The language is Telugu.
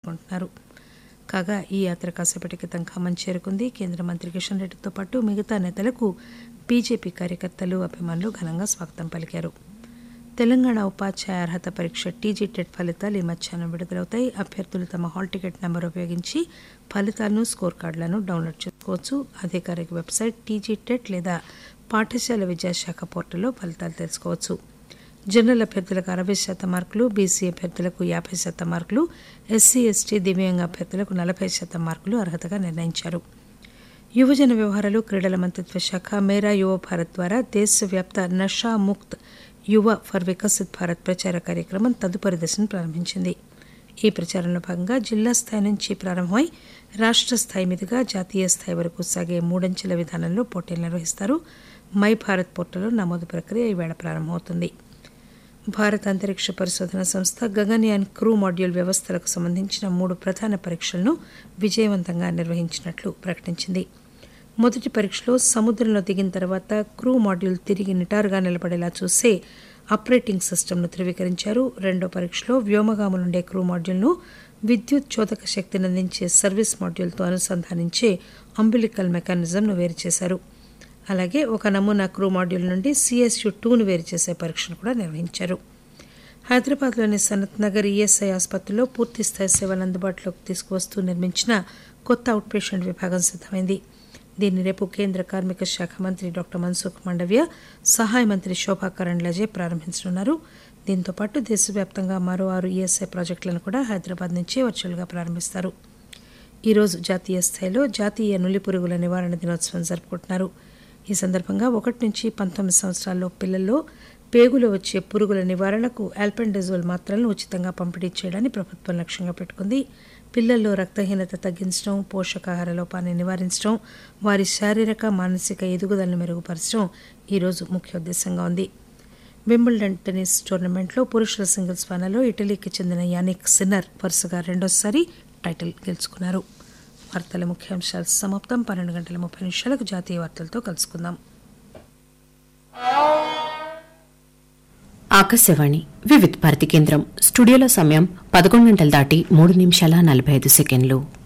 పాల్గొంటున్నారు కాగా ఈ యాత్ర కాసేపటి క్రితం ఖమ్మం చేరుకుంది కేంద్ర మంత్రి కిషన్ రెడ్డితో పాటు మిగతా నేతలకు బీజేపీ కార్యకర్తలు అభిమానులు ఘనంగా స్వాగతం పలికారు తెలంగాణ ఉపాధ్యాయ అర్హత పరీక్ష టీజీ టెట్ ఫలితాలు ఈ మధ్యాహ్నం విడుదలవుతాయి అభ్యర్థులు తమ హాల్ టికెట్ నెంబర్ ఉపయోగించి ఫలితాలను స్కోర్ కార్డులను డౌన్లోడ్ చేసుకోవచ్చు అధికారిక వెబ్సైట్ టీజీ టెట్ లేదా పాఠశాల విద్యాశాఖ పోర్టల్లో ఫలితాలు తెలుసుకోవచ్చు జనరల్ అభ్యర్థులకు అరవై శాతం మార్కులు బీసీ అభ్యర్థులకు యాభై శాతం మార్కులు ఎస్సీ ఎస్టీ దివ్యాంగ అభ్యర్థులకు నలభై శాతం మార్కులు అర్హతగా నిర్ణయించారు యువజన వ్యవహారాలు క్రీడల మంత్రిత్వ శాఖ మేరా యువ భారత్ ద్వారా దేశవ్యాప్త నషా ముక్త్ యువ ఫర్ వికసిత్ భారత్ ప్రచార కార్యక్రమం తదుపరి దశను ప్రారంభించింది ఈ ప్రచారంలో భాగంగా జిల్లా స్థాయి నుంచి ప్రారంభమై రాష్ట్ర స్థాయి మీదుగా జాతీయ స్థాయి వరకు సాగే మూడంచెల విధానంలో పోటీలు నిర్వహిస్తారు మై భారత్ పోర్టల్లో నమోదు ప్రక్రియ ఈవేళ ప్రారంభమవుతుంది భారత అంతరిక్ష పరిశోధన సంస్థ గగన్యాన్ క్రూ మాడ్యూల్ వ్యవస్థలకు సంబంధించిన మూడు ప్రధాన పరీక్షలను విజయవంతంగా నిర్వహించినట్లు ప్రకటించింది మొదటి పరీక్షలో సముద్రంలో దిగిన తర్వాత క్రూ మాడ్యూల్ తిరిగి నిటారుగా నిలబడేలా చూసే ఆపరేటింగ్ సిస్టమ్ను ధృవీకరించారు రెండో పరీక్షలో వ్యోమగాములుండే క్రూ మాడ్యూల్ను విద్యుత్ చోదక శక్తిని అందించే సర్వీస్ మాడ్యూల్తో అనుసంధానించే అంబిలికల్ మెకానిజంను వేరు చేశారు అలాగే ఒక నమూనా క్రూ మాడ్యూల్ నుండి సిఎస్యు టూను వేరు చేసే పరీక్షను కూడా నిర్వహించారు హైదరాబాద్లోని సనత్ నగర్ ఈఎస్ఐ ఆసుపత్రిలో పూర్తిస్థాయి సేవలు అందుబాటులోకి తీసుకువస్తూ నిర్మించిన కొత్త అవుట్ పేషెంట్ విభాగం సిద్దమైంది దీన్ని రేపు కేంద్ర కార్మిక శాఖ మంత్రి డాక్టర్ మన్సుఖ్ మండవ్య సహాయ మంత్రి శోభా కరండ్లజే ప్రారంభించనున్నారు దీంతో పాటు దేశవ్యాప్తంగా మరో ఆరు ఈఎస్ఐ ప్రాజెక్టులను కూడా హైదరాబాద్ నుంచి వర్చువల్గా ప్రారంభిస్తారు ఈరోజు జాతీయ స్థాయిలో జాతీయ నులి పురుగుల నివారణ దినోత్సవం జరుపుకుంటున్నారు ఈ సందర్భంగా ఒకటి నుంచి పంతొమ్మిది సంవత్సరాల్లో పిల్లల్లో పేగులో వచ్చే పురుగుల నివారణకు ఆల్పెండజోల్ మాత్రలను ఉచితంగా పంపిణీ చేయడాన్ని ప్రభుత్వం లక్ష్యంగా పెట్టుకుంది పిల్లల్లో రక్తహీనత తగ్గించడం పోషకాహార లోపాన్ని నివారించడం వారి శారీరక మానసిక ఎదుగుదలను మెరుగుపరచడం ఈరోజు ముఖ్య ఉద్దేశంగా ఉంది వింబుల్డన్ టెన్నిస్ టోర్నమెంట్లో పురుషుల సింగిల్స్ ఫైనల్లో ఇటలీకి చెందిన యానిక్ సిన్నర్ వరుసగా రెండోసారి టైటిల్ గెలుచుకున్నారు వార్తల ముఖ్యాంశాలు సమాప్తం పన్నెండు గంటల ముప్పై నిమిషాలకు జాతీయ వార్తలతో కలుసుకుందాం ఆకాశవాణి వివిధ్ భారతి కేంద్రం స్టూడియోలో సమయం పదకొండు గంటలు దాటి మూడు నిమిషాల నలభై ఐదు సెకండ్లు